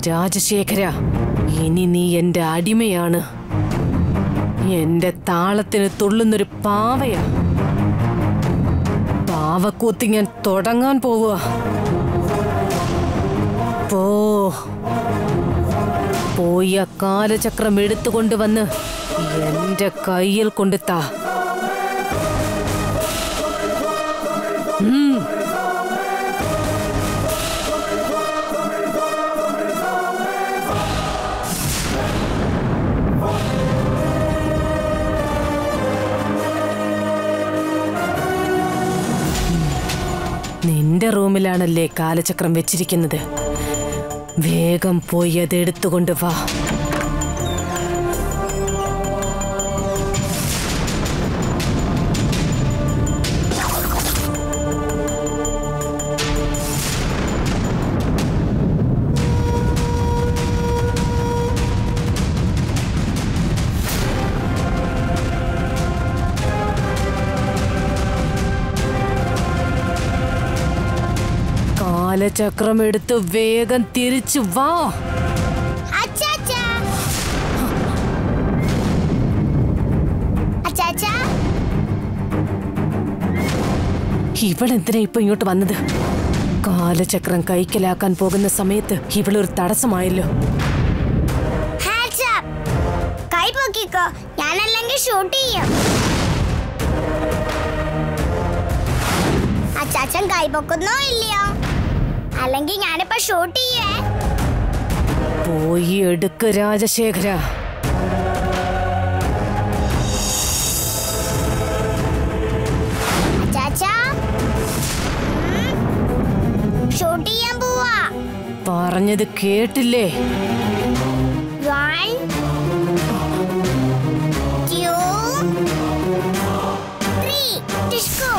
രാജശേഖര ഇനി നീ എന്റെ അടിമയാണ് എന്റെ താളത്തിന് തുള്ളുന്നൊരു പാവയാ പാവക്കൂത്തി ഞാൻ തുടങ്ങാൻ പോവുക പോ പോയി ആ കാലചക്രം എടുത്തുകൊണ്ടുവന്ന് എന്റെ കയ്യിൽ കൊണ്ടുത്താ ഉം നിന്റെ റൂമിലാണല്ലേ കാലചക്രം വെച്ചിരിക്കുന്നത് വേഗം പോയി അത് എടുത്തുകൊണ്ട് വാ കാലചക്രം എടുത്ത് വേഗം തിരിച്ചു വാ അച്ചാച്ചാ അച്ചാച്ചാ ഇവളെന്തിനാ ഇപ്പൊ ഇങ്ങോട്ട് വന്നത് കാലചക്രം കൈക്കലാക്കാൻ പോകുന്ന സമയത്ത് ഇവളൊരു തടസ്സമായല്ലോ ഹാൻഡ്സ് അപ്പ് കൈ പൊക്കിക്കോ ഞാനല്ലെങ്കിൽ ഷൂട്ട് ചെയ്യും അച്ചാച്ചൻ കൈ പൊക്കുന്നോ ഇല്ലയോ അല്ലെങ്കിൽ ഞാനിപ്പോ ഷൂട്ട് ചെയ്യേ പോയി എടുക്ക് രാജശേഖര അച്ചാച്ചാ ഷൂട്ട് ചെയ്യാൻ പോവാ പറഞ്ഞത് കേട്ടില്ലേ One, two, three. Disco.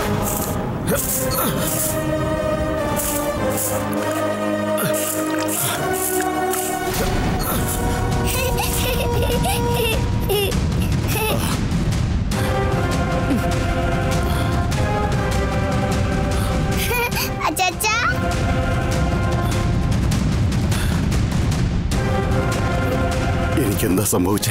അച്ചാച്ചാ എനിക്കെന്താ സംഭവിച്ചേ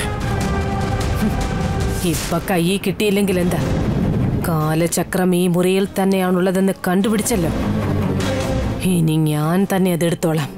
ഇപ്പൊ കയ്യിൽ കിട്ടിയില്ലെങ്കിൽ എന്താ കാലചക്രം ഈ മുറിയിൽ തന്നെയാണുള്ളതെന്ന് കണ്ടുപിടിച്ചല്ലോ ഇനി ഞാൻ തന്നെ അതെടുത്തോളാം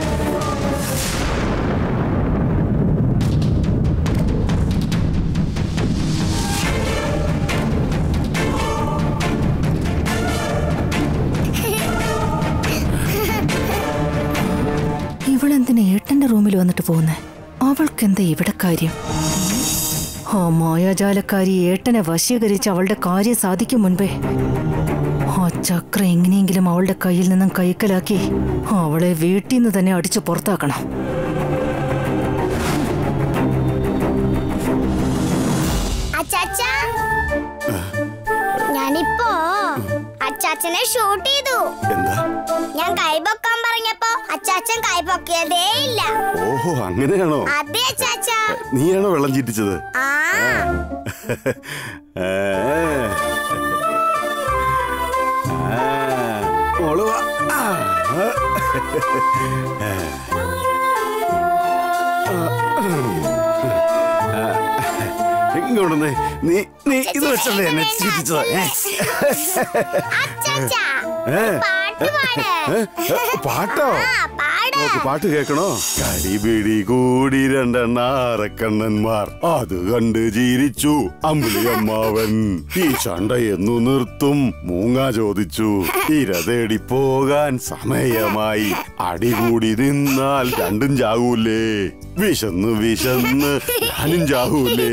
ഇവളെന്തിനാ ഏട്ടന്റെ റൂമിൽ വന്നിട്ട് പോകുന്നേ അവൾക്കെന്താ ഇവിടെ കാര്യം ആ മായാജാലക്കാരി ഏട്ടനെ വശീകരിച്ച് അവളുടെ കാര്യം സാധിക്കും മുൻപേ ആ ചക്ര എങ്ങനെയെങ്കിലും അവളുടെ കയ്യിൽ നിന്നും കൈക്കലാക്കി അവളെ വീട്ടിൽ നിന്ന് തന്നെ അടിച്ചു പുറത്താക്കണം അച്ചാച്ചാ ഞാനിപ്പോ അച്ചാച്ചനെ ഷൂട്ട് ചെയ്തു എന്താ ഞാൻ കൈപൊക്കാൻ പറഞ്ഞപ്പോ അച്ചാച്ചൻ കൈപൊക്കിയതേ ഇല്ല ഓഹോ അങ്ങനെയാണോ അതെ അച്ചാച്ചാ നീയാണോ വെള്ളം ചീറ്റിച്ചത് ആ ഏ. ആ. മോള് വാ. ആ. ഇങ്ങോട്ടൊന്ന് നീ നീ ഇത് വെച്ചല്ലേ എന്നെ ചീറ്റിച്ചത് ഏ? അച്ചാച്ചാ ഏ? പാട്ട് പാട് ഏ? പാട്ടോ ആ പാട് നോക്ക് പാട്ട് കേക്കണോ കരിപിടി കൂടി രണ്ടെണ്ണാറക്കണ്ണന്മാർ അത് കണ്ട് ചിരിച്ചു അമ്പിളി അമ്മാവൻ ഈ ചണ്ട എന്നു നിർത്തും മൂങ്ങ ചോദിച്ചു ഇര തേടി പോകാൻ സമയമായി അടികൂടി നിന്നാൽ രണ്ടും ചാകൂലേ വിശന്ന് വിശന്ന് ഞാനും ചാകൂലേ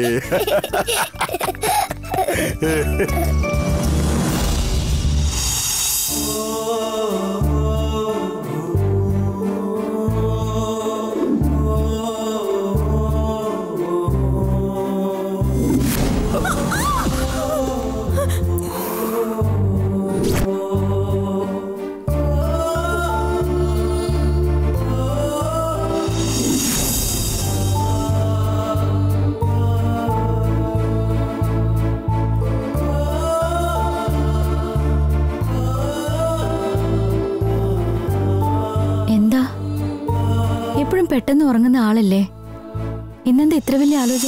പെട്ടെന്ന് ഉറങ്ങുന്ന ആളല്ലേ ഇന്നെന്താ ഇത്ര വലിയ ആലോചന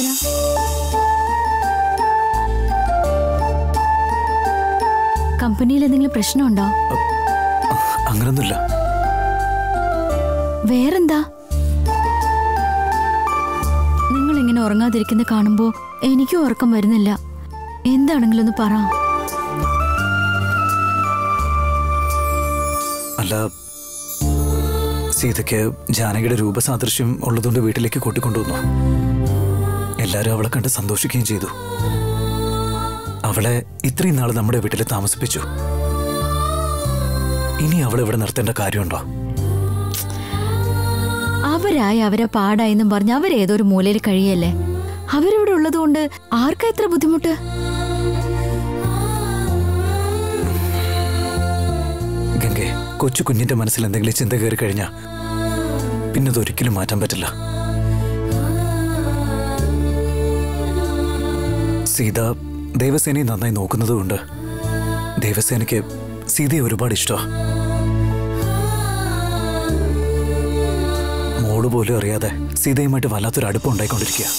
കമ്പനിയിൽ എന്തെങ്കിലും പ്രശ്നമുണ്ടോ അങ്ങനൊന്നുമില്ല വേറെന്താ നിങ്ങൾ ഇങ്ങനെ ഉറങ്ങാതിരിക്കുന്ന കാണുമ്പോ എനിക്കും ഉറക്കം വരുന്നില്ല എന്താണെങ്കിലും ഒന്ന് പറ അല്ല സീതയ്ക്ക് ജാനകിയുടെ രൂപസാദൃശ്യം ഉള്ളതുകൊണ്ട് വീട്ടിലേക്ക് കൂട്ടിക്കൊണ്ടുവന്നു എല്ലാരും അവളെ കണ്ട് സന്തോഷിക്കുകയും ചെയ്തു അവളെ ഇത്രയും നാൾ നമ്മുടെ വീട്ടിൽ താമസിപ്പിച്ചു ഇനി അവളെ ഇവിടെ നിർത്തേണ്ട കാര്യമുണ്ടോ അവരായി അവരെ പാടായെന്നും പറഞ്ഞ് അവരേതൊരു മൂലയിൽ കഴിയല്ലേ അവരിവിടെ ഉള്ളതുകൊണ്ട് ആർക്കാ ഇത്ര ബുദ്ധിമുട്ട് ഗംഗെ കൊച്ചു കുഞ്ഞിന്റെ മനസ്സിൽ എന്തെങ്കിലും ചിന്ത കയറി കഴിഞ്ഞാ പിന്നെ അതൊരിക്കലും മാറ്റാൻ പറ്റില്ല സീത ദേവസേനയെ നന്നായി നോക്കുന്നതുകൊണ്ട് ദേവസേനയ്ക്ക് സീതയെ ഒരുപാട് ഇഷ്ടമാണ് മോള് പോലും അറിയാതെ സീതയുമായിട്ട് വല്ലാത്തൊരു അടുപ്പം ഉണ്ടായിക്കൊണ്ടിരിക്കുക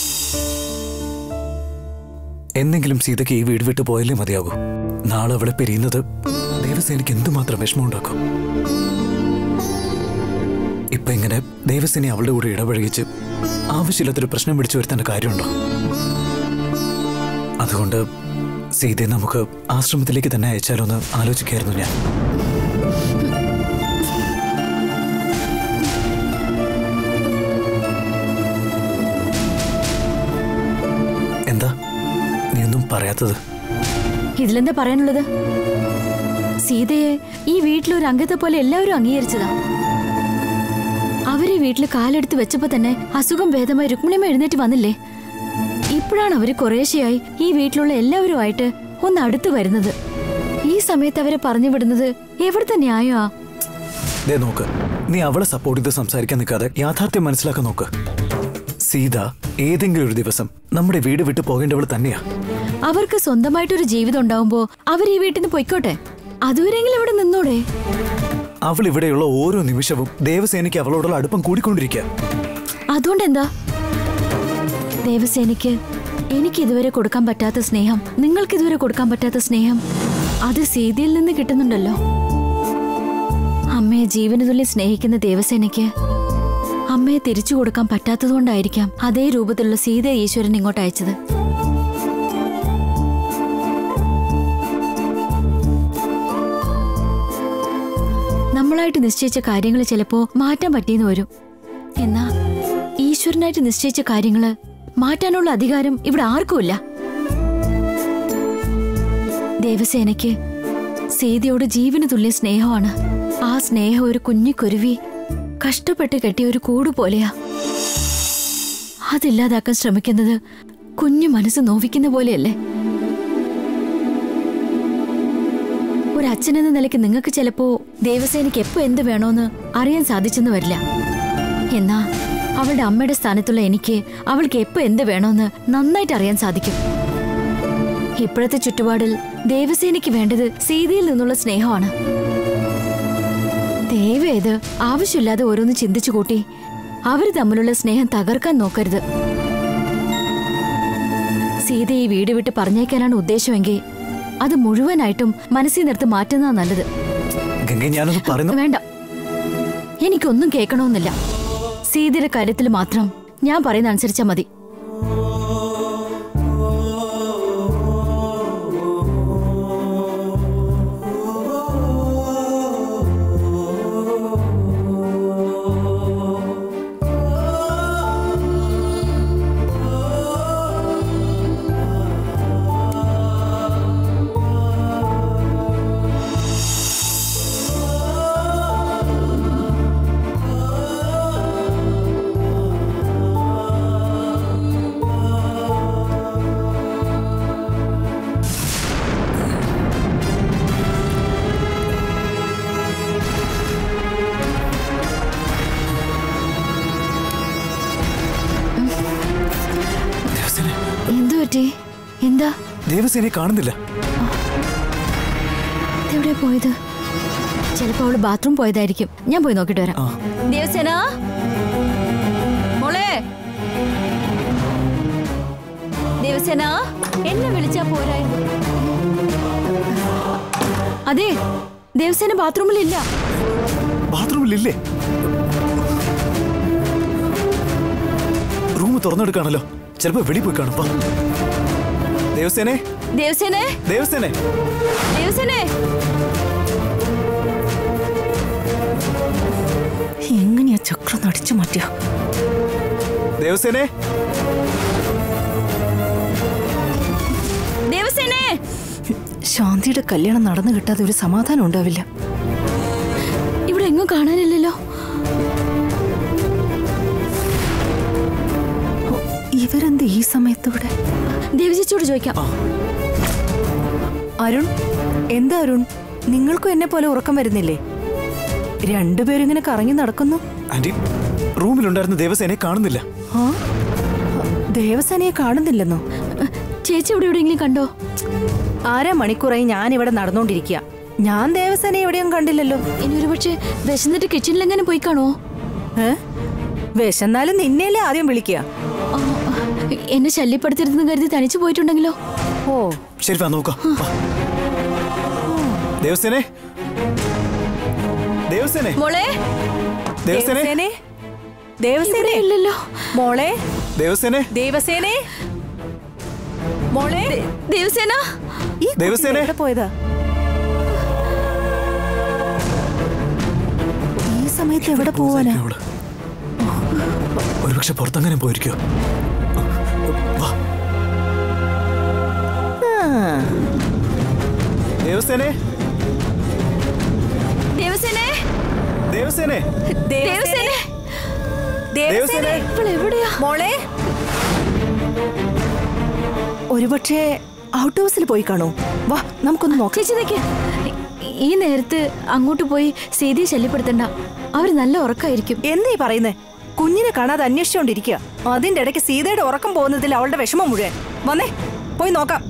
എന്നെങ്കിലും സീതയ്ക്ക് ഈ വീട് വിട്ട് പോയാലേ മതിയാകൂ നാളെ അവളെ പിരിയുന്നത് ദേവസേനയ്ക്ക് എന്തുമാത്രം വിഷമമുണ്ടാക്കും ഇപ്പൊ ഇങ്ങനെ ദേവസേന അവളുടെ കൂടെ ഇടപഴകിച്ച് ആവശ്യമില്ലാത്തൊരു പ്രശ്നം പിടിച്ചു വരുത്തേണ്ട കാര്യമുണ്ടോ അതുകൊണ്ട് സീതയെ നമുക്ക് ആശ്രമത്തിലേക്ക് തന്നെ അയച്ചാലോ എന്ന് ആലോചിക്കായിരുന്നു ഞാൻ എന്താ നീ ഒന്നും പറയാത്തത് ഇതിലെന്താ പറയാനുള്ളത് സീതയെ ഈ വീട്ടിലൊരു അംഗത്തെ പോലെ എല്ലാവരും അംഗീകരിച്ചതാ അവരെ വീട്ടിൽ കാലെടുത്ത് വെച്ചപ്പോ തന്നെ അസുഖം ഭേദമായി രുക്മിണിമ എഴുന്നേറ്റ് വന്നില്ലേ ഇപ്പോഴാണ് അവര് കുറേശ്ശെയായി ഈ വീട്ടിലുള്ള എല്ലാവരുമായിട്ട് ഒന്ന് അടുത്ത് വരുന്നത് ഈ സമയത്ത് അവരെ പറഞ്ഞു വിടുന്നത് എവിടുത്തെ ന്യായമാ ദേ നോക്ക് നീ അവളെ സപ്പോർട്ട് ചെയ്ത് സംസാരിക്കാൻ നിൽക്കാതെ യാഥാർത്ഥ്യം മനസ്സിലാക്കാൻ നോക്ക് സീത ഏതെങ്കിലും ഒരു ദിവസം നമ്മുടെ വീട് വിട്ടു പോകേണ്ടവൾ തന്നെയാ അവർക്ക് സ്വന്തമായിട്ടൊരു ജീവിതം ഉണ്ടാവുമ്പോ അവർ ഈ വീട്ടിൽ നിന്ന് പൊയ്ക്കോട്ടെ അതുവരെങ്കിലും ഇവിടെ നിന്നോടെ അവൾ ഇവിടെയുള്ള ഓരോ നിമിഷവും ദേവസേനയ്ക്ക് അവളോടുള്ള അടുപ്പം കൂടിക്കൊണ്ടിരിക്കുക അതുകൊണ്ട് എന്താ ദേവസേനയ്ക്ക് എനിക്ക് ഇതുവരെ കൊടുക്കാൻ പറ്റാത്ത സ്നേഹം നിങ്ങൾക്ക് ഇതുവരെ കൊടുക്കാൻ പറ്റാത്ത സ്നേഹം അത് സീതയിൽ നിന്ന് കിട്ടുന്നുണ്ടല്ലോ അമ്മയെ ജീവന തുല്യം സ്നേഹിക്കുന്ന ദേവസേനയ്ക്ക് അമ്മയെ തിരിച്ചു കൊടുക്കാൻ പറ്റാത്തതുകൊണ്ടായിരിക്കാം അതേ രൂപത്തിലുള്ള സീത ഈശ്വരൻ ഇങ്ങോട്ട് അയച്ചത് നമ്മളായിട്ട് നിശ്ചയിച്ച കാര്യങ്ങൾ ചിലപ്പോ മാറ്റാൻ പറ്റിയെന്ന് വരും എന്നാ ഈശ്വരനായിട്ട് നിശ്ചയിച്ച കാര്യങ്ങള് മാറ്റാനുള്ള അധികാരം ഇവിടെ ആർക്കുമില്ല ദേവസേനയ്ക്ക് സീതയോട് ജീവന് തുല്യ സ്നേഹമാണ് ആ സ്നേഹം ഒരു കുഞ്ഞിക്കുരുവി കഷ്ടപ്പെട്ട് കെട്ടിയ ഒരു കൂട് പോലെയാ അതില്ലാതാക്കാൻ ശ്രമിക്കുന്നത് കുഞ്ഞു മനസ്സ് നോവിക്കുന്ന പോലെയല്ലേ ഒരു അച്ഛനെന്ന നിലയ്ക്ക് നിങ്ങൾക്ക് ചിലപ്പോ ദേവസേനയ്ക്ക് എപ്പോ എന്ത് വേണോന്ന് അറിയാൻ സാധിച്ചെന്ന് വരില്ല എന്നാ അവളുടെ അമ്മയുടെ സ്ഥാനത്തുള്ള എനിക്ക് അവൾക്ക് എപ്പോ എന്ത് വേണോന്ന് നന്നായിട്ട് അറിയാൻ സാധിക്കും ഇപ്പോഴത്തെ ചുറ്റുപാടിൽ ദേവസേനയ്ക്ക് വേണ്ടത് സീതയിൽ നിന്നുള്ള സ്നേഹമാണ് ദയവേത് ആവശ്യമില്ലാതെ ഓരോന്ന് ചിന്തിച്ചു കൂട്ടി അവര് തമ്മിലുള്ള സ്നേഹം തകർക്കാൻ നോക്കരുത് സീതയെ ഈ വീട് വിട്ട് പറഞ്ഞേക്കാനാണ് ഉദ്ദേശമെങ്കിൽ അത് മുഴുവനായിട്ടും മനസ്സിൽ നിർത്ത് മാറ്റുന്നതാ നല്ലത് ഗംഗ ഞാനൊന്ന് പറയുന്നു വേണ്ട എനിക്കൊന്നും കേൾക്കണമെന്നില്ല സീതയുടെ കാര്യത്തിൽ മാത്രം ഞാൻ പറയുന്ന അനുസരിച്ചാ മതി ദേവസേന എന്തു പറ്റി എന്താ ദേവസേനയെ കാണുന്നില്ല എവിടെ പോയത് ചിലപ്പോ അവള് ബാത്റൂം പോയതായിരിക്കും ഞാൻ പോയി നോക്കിട്ട് വരാം ആ. ദേവസേന ദേവസേന എന്നെ വിളിച്ചാ പോരായിരുന്നു അതെ ദേവസേന ബാത്റൂമിലില്ല ബാത്റൂമിലില്ലേ റൂം തുറന്നെടുക്കാണല്ലോ ചിലപ്പോ വെളി പോയി കാണും വാ. ദേവസേനെ ദേവസേനെ ദേവസേനെ ദേവസേനെ എങ്ങനെയാ ചക്രം നടിച്ചു മാറ്റിയ ദേവസേനെ ദേവസേനെ ശാന്തിയുടെ കല്യാണം നടന്നു കിട്ടാതെ ഒരു സമാധാനം ഉണ്ടാവില്ല ഇവിടെ എങ്ങും കാണാനില്ലല്ലോ ഇവരെന്ത് ഈ സമയത്ത് ഇവിടെ ദേവചേച്ചിയോട് ചോദിക്കാം അരുൺ എന്താ അരുൺ നിങ്ങൾക്കും എന്നെ പോലെ ഉറക്കം വരുന്നില്ലേ രണ്ടുപേരും ഇങ്ങനെ കറങ്ങി നടക്കുന്നു ആന്റി റൂമിലുണ്ടായിരുന്ന ദേവസേനെ കാണുന്നില്ല ആ ദേവസേനയെ കാണുന്നില്ലെന്നോ ചേച്ചി ഇവിടെ എവിടെയെങ്കിലും കണ്ടോ അര മണിക്കൂറായി ഞാൻ ഇവിടെ നടന്നുകൊണ്ടിരിക്കുക ഞാൻ ദേവസേനയെ എവിടെയും കണ്ടില്ലല്ലോ ഇനി ഒരു പക്ഷേ വിശന്നിട്ട് കിച്ചണിലെങ്ങനെ പോയി കാണുമോ ഏ വിശന്നാലും നിന്നെയല്ലേ ആദ്യം വിളിക്കുക ആ, എന്നെ ശല്യപ്പെടുത്തരുതെന്ന് കരുതി തനിച്ചു പോയിട്ടുണ്ടെങ്കിലോ ഓ ശരി വാ നോക്കാം വാ. ദേവസേനെ ദേവസേനെ മോളെ ദേവസേനെ ദേവസേനെ ദേവസേനെ ഇല്ലല്ലോ മോളെ ദേവസേനെ ദേവസേനെ മോളെ ദേവസേന ഈ കുട്ടി ദേവസേനെ? എവിടെ പോയതാ ഈ സമയത്ത് എവിടെ പോവാനാ അവള് ഒരുപക്ഷെ പുറത്തങ്ങനെ പോയിരിക്കോ വാ ദേവസേനെ ദേവസേനെ ദേവസേനെ ദേവസേനെ ദേവസേനെ ഇപ്പോൾ എവിടെയാ മോളെ ഒരുപക്ഷെ ഔട്ട് ഹൗസിൽ പോയി കാണൂ വാ നമുക്കൊന്ന് നോക്കാം ചേച്ചി നിക്ക് ഈ നേരത്ത് അങ്ങോട്ട് പോയി സീതയെ ശല്യപ്പെടുത്തണ്ട അവര് നല്ല ഉറക്കായിരിക്കും എന്തീ പറയുന്നേ കുഞ്ഞിനെ കാണാതെ അന്വേഷിച്ചോണ്ടിരിക്കുക അതിന്റെ ഇടയ്ക്ക് സീതയുടെ ഉറക്കം പോകുന്നതിൽ അവളുടെ വിഷമം മുഴുവൻ വന്നേ പോയി നോക്കാം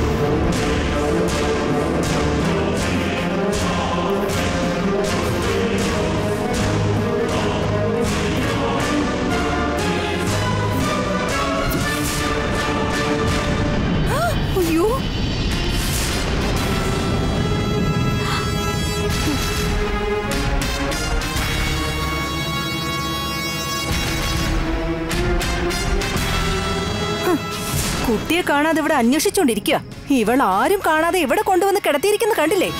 അയ്യോ കുട്ടിയെ കാണാതെ ഇവിടെ അന്വേഷിച്ചോണ്ടിരിക്കുക ഇവൾ ആരും കാണാതെ ഇവിടെ കൊണ്ടുവന്ന് കിടത്തിയിരിക്കുന്ന കണ്ടില്ലേ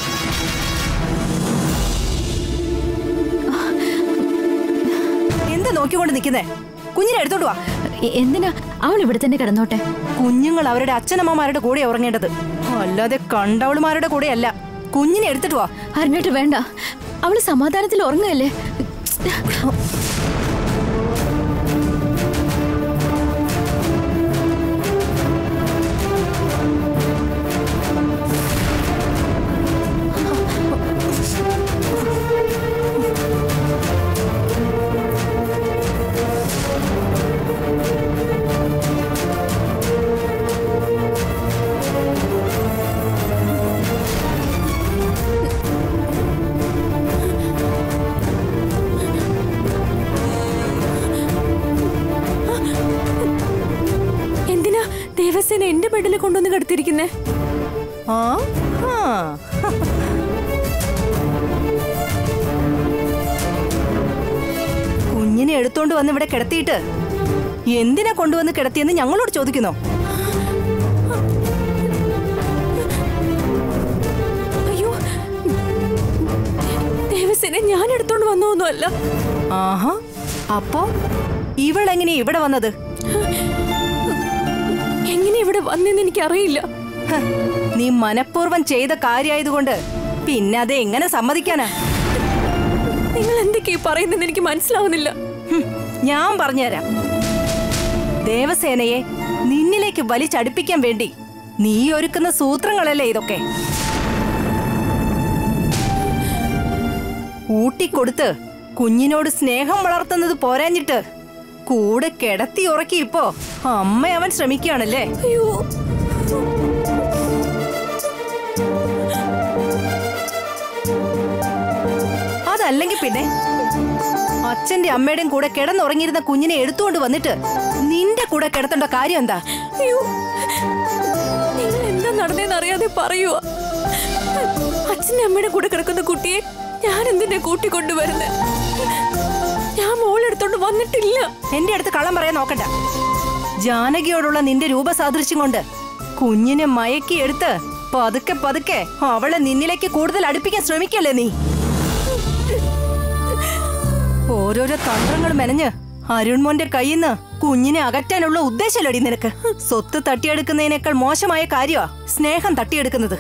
എന്താ നോക്കിക്കൊണ്ട് നിൽക്കുന്നേ കുഞ്ഞിനെ എടുത്തോണ്ട് വാ എ- എന്തിനാ അവൾ ഇവിടെ തന്നെ കിടന്നോട്ടെ കുഞ്ഞുങ്ങൾ അവരുടെ അച്ഛനമ്മമാരുടെ കൂടെ ഉറങ്ങേണ്ടത് അല്ലാതെ കണ്ടവളുമാരുടെ കൂടെയല്ല കുഞ്ഞിനെ എടുത്തിട്ട് വാ അറിഞ്ഞിട്ട് വേണ്ട അവള് സമാധാനത്തിൽ ഉറങ്ങുകയല്ലേ എന്തിനാ ദേവസേന എന്റെ ബെഡിൽ കൊണ്ടുവന്ന് കിടത്തിയിരിക്കുന്നേ ആ ആ. കുഞ്ഞിനെ എടുത്തോണ്ട് വന്ന് ഇവിടെ കിടത്തിയിട്ട് എന്തിനാ കൊണ്ടുവന്ന് കിടത്തിയെന്ന് ഞങ്ങളോട് ചോദിക്കുന്നോ അയ്യോ ദേവസേന ഞാൻ എടുത്തോണ്ട് വന്നൊന്നുമല്ല ആഹാ അപ്പോ ഇവളെങ്ങനെ ഇവിടെ വന്നത് എങ്ങനെ ഇവിടെ വന്നെന്ന് എനിക്കറിയില്ല ഹ, നീ മനഃപൂർവ്വം ചെയ്ത കാര്യമായതുകൊണ്ട് പിന്നെ അത് എങ്ങനെ സമ്മതിക്കാനാ നിങ്ങൾ എന്തൊക്കെയാ പറയുന്നെന്ന് എനിക്ക് മനസ്സിലാവുന്നില്ല ഹും, ഞാൻ പറഞ്ഞുതരാം ദേവസേനയെ നിന്നിലേക്ക് വലിച്ചടുപ്പിക്കാൻ വേണ്ടി നീ ഒരുക്കുന്ന സൂത്രങ്ങളല്ലേ ഇതൊക്കെ ഊട്ടിക്കൊടുത്ത് കുഞ്ഞിനോട് സ്നേഹം വളർത്തുന്നത് പോരാഞ്ഞിട്ട് കൂടെ കിടത്തി ഉറക്കി ഇപ്പോ അമ്മ അവൻ ശ്രമിക്കുകയാണല്ലേ അയ്യോ അതല്ലെങ്കിൽ പിന്നെ അച്ഛന്റെ അമ്മയുടെയും കൂടെ കിടന്നുറങ്ങിയിരുന്ന കുഞ്ഞിനെ എടുത്തുകൊണ്ട് വന്നിട്ട് നിന്റെ കൂടെ കിടത്തേണ്ട കാര്യം എന്താ അയ്യോ നിങ്ങൾ എന്താ നടന്നേന്ന് അറിയാതെ പറയുക അച്ഛൻ്റെ അമ്മയുടെ കൂടെ കിടക്കുന്ന കുട്ടിയെ ഞാൻ എന്തിനാ കൂട്ടിക്കൊണ്ടുവരുന്നത് ഞാൻ മോളെടുത്തോണ്ട് വന്നിട്ടില്ല എന്റെ അടുത്ത് കള്ളം പറയാൻ നോക്കണ്ട ജാനകിയോടുള്ള നിന്റെ രൂപസാദൃശ്യം കൊണ്ട് കുഞ്ഞിനെ മയക്കി എടുത്ത് പതുക്കെ പതുക്കെ അവളെ നിന്നിലേക്ക് കൂടുതൽ അടുപ്പിക്കാൻ ശ്രമിക്കല്ലേ നീ ഓരോരോ തന്ത്രങ്ങൾ മെനഞ്ഞ് അരുൺമോന്റെ കയ്യിന്ന് കുഞ്ഞിനെ അകറ്റാനുള്ള ഉദ്ദേശമല്ലടി നിനക്ക് സ്വത്ത് തട്ടിയെടുക്കുന്നതിനേക്കാൾ മോശമായ കാര്യമാ സ്നേഹം തട്ടിയെടുക്കുന്നത്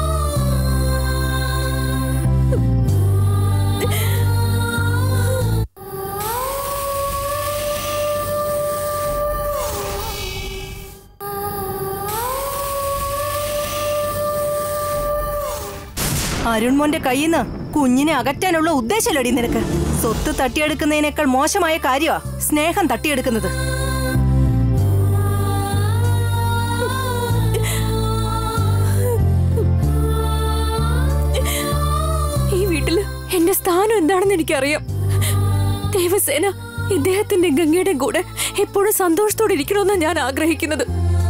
അരുൺമോന്റെ കയ്യിന്ന് കുഞ്ഞിനെ അകറ്റാനുള്ള ഉദ്ദേശമല്ലടി നിനക്ക് സ്വത്ത് തട്ടിയെടുക്കുന്നതിനേക്കാൾ മോശമായ കാര്യമാ സ്നേഹം തട്ടിയെടുക്കുന്നത് ഈ വീട്ടില് എന്റെ സ്ഥാനം എന്താണെന്ന് എനിക്കറിയാം ദേവസേന ഇദ്ദേഹത്തിന്റെ ഗംഗയുടെ കൂടെ എപ്പോഴും സന്തോഷത്തോടെ ഇരിക്കണമെന്നാണ് ഞാൻ ആഗ്രഹിക്കുന്നത്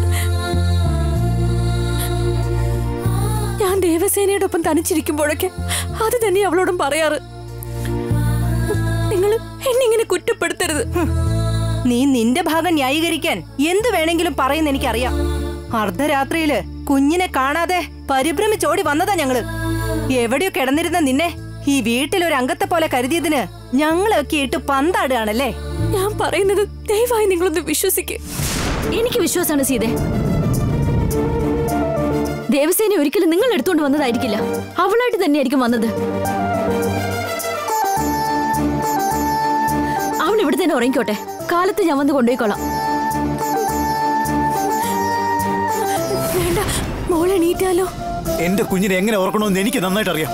ഞാൻ ദേവസേനയുടെ ഒപ്പം തനിച്ചിരിക്കുമ്പോഴൊക്കെ അത് തന്നെ അവളോടും പറയാറ് നിങ്ങൾ എന്നിങ്ങനെ കുറ്റപ്പെടുത്തരുത് നീ നിന്റെ ഭാഗം ന്യായീകരിക്കാൻ എന്തു വേണമെങ്കിലും പറയുന്ന എനിക്കറിയാം അർദ്ധരാത്രിയില് കുഞ്ഞിനെ കാണാതെ പരിഭ്രമിച്ചോടി വന്നതാ ഞങ്ങള് എവിടെയോ കിടന്നിരുന്ന നിന്നെ ഈ വീട്ടിലൊരു അംഗത്തെ പോലെ കരുതിയതിന് ഞങ്ങളൊക്കെ ഇട്ട് പന്താടുകയാണല്ലേ ഞാൻ പറയുന്നത് ദയവായി നിങ്ങളൊന്ന് വിശ്വസിക്ക് എനിക്ക് വിശ്വാസമാണ് സീതെ ദേവസേന ഒരിക്കലും നിങ്ങൾ എടുത്തുകൊണ്ട് വന്നതായിരിക്കില്ല അവളായിട്ട് തന്നെയായിരിക്കും വന്നത് അവൾ ഇവിടെ തന്നെ ഉറങ്ങിക്കോട്ടെ കാലത്ത് ഞാൻ വന്ന് കൊണ്ടുപോയിക്കോളാം വേണ്ട മോളെ എണീറ്റാലോ എന്റെ കുഞ്ഞിനെ എങ്ങനെ ഓർക്കണമെന്ന് എനിക്ക് നന്നായിട്ട് അറിയാം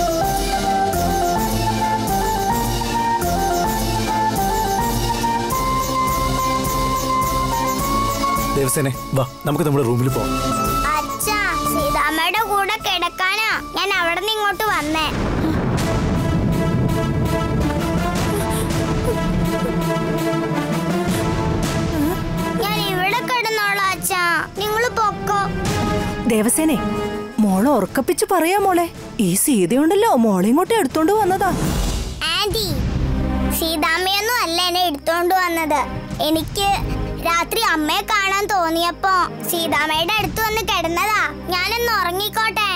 ദേവസേനെ വാ നമുക്ക് നമ്മുടെ റൂമിൽ പോവാം അച്ഛാ സീതാമ്മയുടെ കൂടെ കിടക്കാനാ ഞാൻ അവിടെ നിന്ന് ഇങ്ങോട്ട് വന്നേ ഞാൻ ഇവിടെ കിടന്നോളാം അച്ഛാ നിങ്ങൾ പൊക്കോ ദേവസേനെ മോളെ ഉറക്കപ്പിച്ച് പറയാ മോളെ ഈ സീതയുണ്ടല്ലോ മോളെ ഇങ്ങോട്ട് എടുത്തോണ്ട് വന്നതാ ആന്റി സീതാമ്മയൊന്നും അല്ല എന്നെ എടുത്തോണ്ട് വന്നത് എനിക്ക് രാത്രി അമ്മയെ കാണാൻ തോന്നിയപ്പോ സീതാമ്മയുടെ അടുത്ത് വന്ന് കിടന്നതാ ഞാനൊന്ന് ഉറങ്ങിക്കോട്ടെ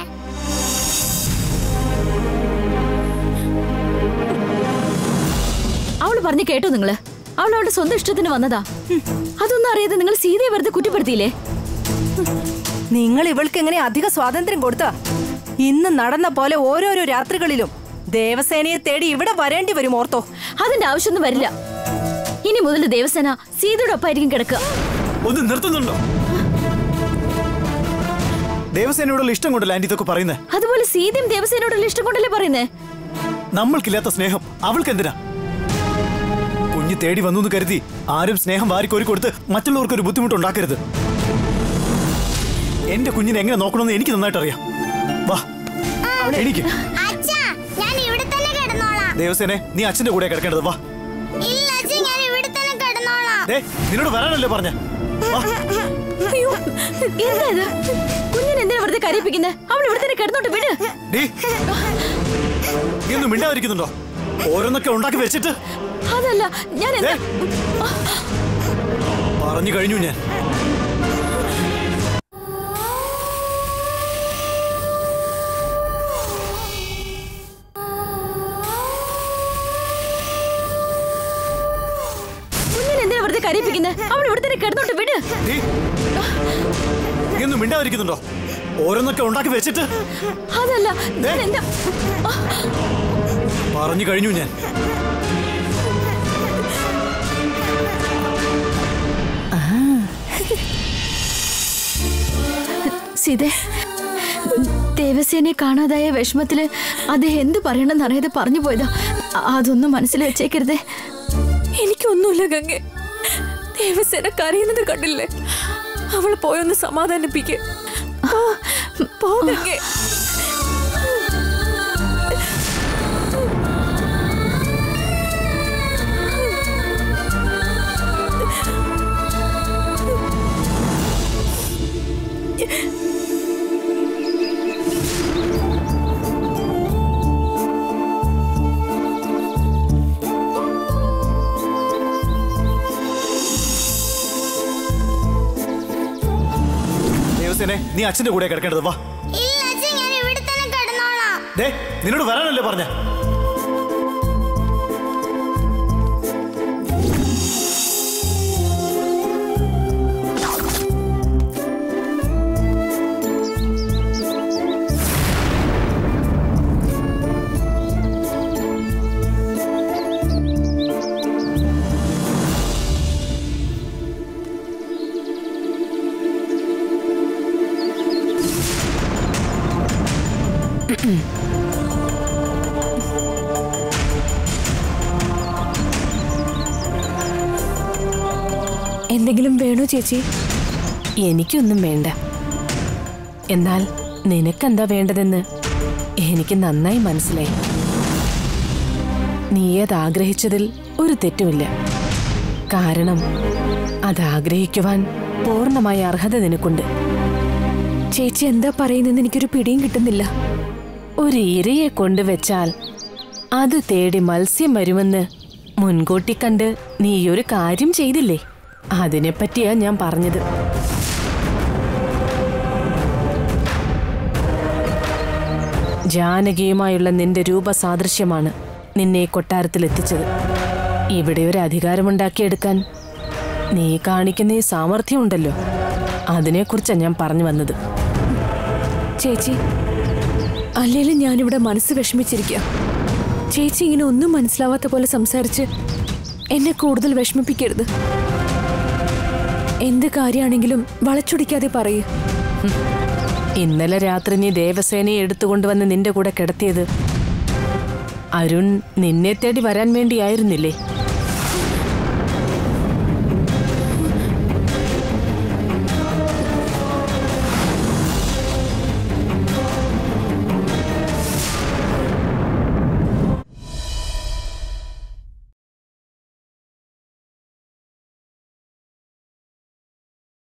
അവള് പറഞ്ഞു കേട്ടോ നിങ്ങള് അവൾ അവളുടെ സ്വന്തം ഇഷ്ടത്തിന് വന്നതാ ഹും, അതൊന്നും അറിയാതെ നിങ്ങൾ സീതയെ വെറുതെ കുറ്റപ്പെടുത്തിയില്ലേ നിങ്ങൾ ഇവൾക്ക് എങ്ങനെ അധിക സ്വാതന്ത്ര്യം കൊടുത്താ ഇന്ന് നടന്ന പോലെ ഓരോരോ രാത്രികളിലും ദേവസേനയെ തേടി ഇവിടെ വരേണ്ടി വരും ഓർത്തോ അതിന്റെ ആവശ്യമൊന്നും വരില്ല ഇനി മുതൽ ദേവസേന സീതയുടെ ഒപ്പായിരിക്കും കിടക്കുക ഒന്ന് നിർത്തുന്നുണ്ടോ ദേവസേനയോടുള്ള ഇഷ്ടം കൊണ്ടല്ല ആന്റി ഇതൊക്കെ പറയുന്നത് അതുപോലെ സീതയും ദേവസേനയോടുള്ള ഇഷ്ടം കൊണ്ടല്ലേ പറയുന്നേ നമ്മൾക്കില്ലാത്ത സ്നേഹം അവൾക്ക് എന്തിനാ കുഞ്ഞ് തേടി വന്നു എന്ന് കരുതി ആരും സ്നേഹം വാരിക്കോരി കൊടുത്ത് മറ്റുള്ളവർക്ക് ഒരു ബുദ്ധിമുട്ടുണ്ടാക്കരുത് എന്റെ കുഞ്ഞിനെ എങ്ങനെ നോക്കണമെന്ന് എനിക്ക് നന്നായിട്ട് അറിയാം വാ എനിക്ക് അച്ഛാ ഞാൻ ഇവിടെ തന്നെ കിടന്നോളാം ദേവസേനെ നീ അച്ഛന്റെ കൂടെ കിടക്കേണ്ടത് വാ ഇല്ല അച്ഛൻ ഞാൻ ഇവിടെ തന്നെ കിടന്നോളാം ദേ നിന്നോട് വരാനല്ലേ പറഞ്ഞ വാ അയ്യോ എന്താ ഇത് കുഞ്ഞിനെ എന്തിനാ വെറുതെ കരയിപ്പിക്കുന്നത് അവൾ ഇവിടെ തന്നെ കിടന്നോട്ട് വിട് ഡീ നീ ഒന്നും മിണ്ടാതിരിക്കുന്നുണ്ടോ ഓരോന്നൊക്കെ ഉണ്ടാക്കി വെച്ചിട്ട് അതല്ല ഞാൻ എന്താ പറഞ്ഞു കഴിഞ്ഞു ഞാൻ കുഞ്ഞിനെ എന്തിനാ വെറുതെ കരയിപ്പിക്കുന്നത് അവൾ ഇവിടെ തന്നെ കിടന്നോട്ട് വിട് ഡീ നീ ഒന്നും മിണ്ടാതിരിക്കുന്നുണ്ടോ ഓരോന്നൊക്കെ ഉണ്ടാക്കി വെച്ചിട്ട് അതല്ല ഞാൻ എന്താ പറഞ്ഞു കഴിഞ്ഞു ഞാൻ സീതേ ദേവസേനയെ കാണാതായ വിഷമത്തില് അദ്ദേഹം എന്ത് പറയണമെന്ന് അറിയാതെ പറഞ്ഞു പോയതാ അ- അതൊന്നും മനസ്സിൽ വെച്ചേക്കരുതേ എനിക്കൊന്നുമില്ല ഗംഗെ ദേവസേന കരയുന്നത് കണ്ടില്ലേ അവൾ പോയൊന്ന് സമാധാനിപ്പിക്ക് പോ- പോ ഗംഗെ നീ അച്ഛന്റെ കൂടെ കിടക്കേണ്ടത് വാ ഇല്ല അച്ഛൻ ഞാൻ ഇവിടെ തന്നെ കിടന്നോളാം ദേ നിന്നോട് വരാനല്ലേ പറഞ്ഞ എന്തെങ്കിലും വേണോ ചേച്ചി എനിക്കൊന്നും വേണ്ട എന്നാൽ നിനക്കെന്താ വേണ്ടതെന്ന് എനിക്ക് നന്നായി മനസ്സിലായി നീ അത് ആഗ്രഹിച്ചതിൽ ഒരു തെറ്റുമില്ല കാരണം അത് ആഗ്രഹിക്കുവാൻ പൂർണ്ണമായ അർഹത നിനക്കുണ്ട് ചേച്ചി എന്താ പറയുന്നതെന്ന് എനിക്കൊരു പിടിയും കിട്ടുന്നില്ല ഒരു ഇരയെ കൊണ്ടുവച്ചാൽ അത് തേടി മത്സ്യം വരുമെന്ന് മുൻകൂട്ടി കണ്ട് നീ ഒരു കാര്യം ചെയ്തില്ലേ അതിനെപ്പറ്റിയാ ഞാൻ പറഞ്ഞത് ജാനകിയുമായുള്ള നിന്റെ രൂപസാദൃശ്യമാണ് നിന്നെ ഈ കൊട്ടാരത്തിൽ എത്തിച്ചത് ഇവിടെ ഒരു അധികാരമുണ്ടാക്കിയെടുക്കാൻ നീ കാണിക്കുന്ന ഈ സാമർഥ്യമുണ്ടല്ലോ അതിനെക്കുറിച്ചാണ് ഞാൻ പറഞ്ഞു വന്നത് ചേച്ചി അല്ലേലും ഞാനിവിടെ മനസ്സ് വിഷമിച്ചിരിക്കുക ചേച്ചി ഇങ്ങനെ ഒന്നും മനസ്സിലാവാത്ത പോലെ സംസാരിച്ച് എന്നെ കൂടുതൽ വിഷമിപ്പിക്കരുത് എന്ത് കാര്യമാണെങ്കിലും വളച്ചൊടിക്കാതെ പറയൂ ഇന്നലെ രാത്രി നീ ദേവസേനയെ എടുത്തുകൊണ്ടുവന്ന് നിന്റെ കൂടെ കിടത്തിയത് അരുൺ നിന്നെ തേടി വരാൻ വേണ്ടിയായിരുന്നില്ലേ